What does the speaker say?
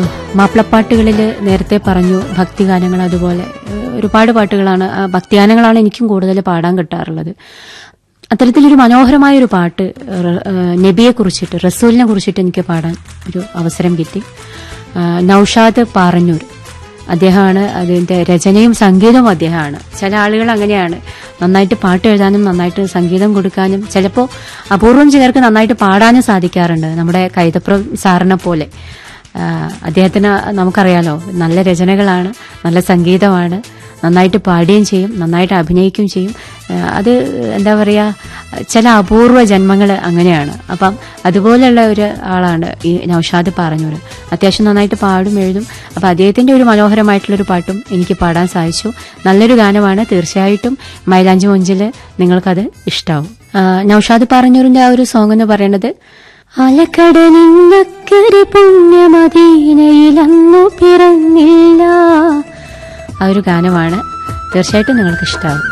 മാപ്പിളപ്പാട്ടുകളിൽ നേരത്തെ പറഞ്ഞു ഭക്തിഗാനങ്ങൾ അതുപോലെ ഏഹ്, ഒരുപാട് പാട്ടുകളാണ് ആ ഭക്തിഗാനങ്ങളാണ് എനിക്കും കൂടുതൽ പാടാൻ കിട്ടാറുള്ളത് അത്തരത്തിലൊരു മനോഹരമായ ഒരു പാട്ട് ഏഹ്, ഏഹ്, നബിയെ കുറിച്ചിട്ട് റസൂലിനെ കുറിച്ചിട്ട് എനിക്ക് പാടാൻ ഒരു അവസരം കിട്ടി ആ, നൌഷാദ് പാറന്നൂർ അദ്ദേഹമാണ് അതിന്റെ രചനയും സംഗീതവും അദ്ദേഹമാണ് ചില ആളുകൾ അങ്ങനെയാണ് നന്നായിട്ട് പാട്ട് എഴുതാനും നന്നായിട്ട് സംഗീതം കൊടുക്കാനും ചിലപ്പോൾ അപൂർവം ചിലർക്ക് നന്നായിട്ട് പാടാനും സാധിക്കാറുണ്ട് നമ്മുടെ കൈതപ്രം സാറിനെ പോലെ ആ, അദ്ദേഹത്തിന് നമുക്കറിയാലോ നല്ല രചനകളാണ് നല്ല സംഗീതമാണ് നന്നായിട്ട് പാടുകയും ചെയ്യും നന്നായിട്ട് അഭിനയിക്കുകയും ചെയ്യും ആ, അത് എന്താ പറയുക ചില അപൂർവ ജന്മങ്ങൾ അങ്ങനെയാണ് അപ്പം അതുപോലെയുള്ള ഒരു ആളാണ് ഈ നൌഷാദ് പറഞ്ഞൂർ അത്യാവശ്യം നന്നായിട്ട് പാടും എഴുതും അപ്പം അദ്ദേഹത്തിന്റെ ഒരു മനോഹരമായിട്ടുള്ളൊരു പാട്ടും എനിക്ക് പാടാൻ സാധിച്ചു നല്ലൊരു ഗാനമാണ് തീർച്ചയായിട്ടും മൈലാഞ്ചി മൊഞ്ചിൽ നിങ്ങൾക്കത് ഇഷ്ടാവും ആ, നൌഷാദ് പറഞ്ഞൂരിന്റെ ആ ഒരു സോങ് എന്ന് പറയുന്നത് അലക്കടലിങ്ങക്കരി പുണ്യമദീനയിലന്നു പിറന്നില്ല ആ ഒരു ഗാനമാണ് തീർച്ചയായിട്ടും നിങ്ങൾക്ക് ഇഷ്ടാവും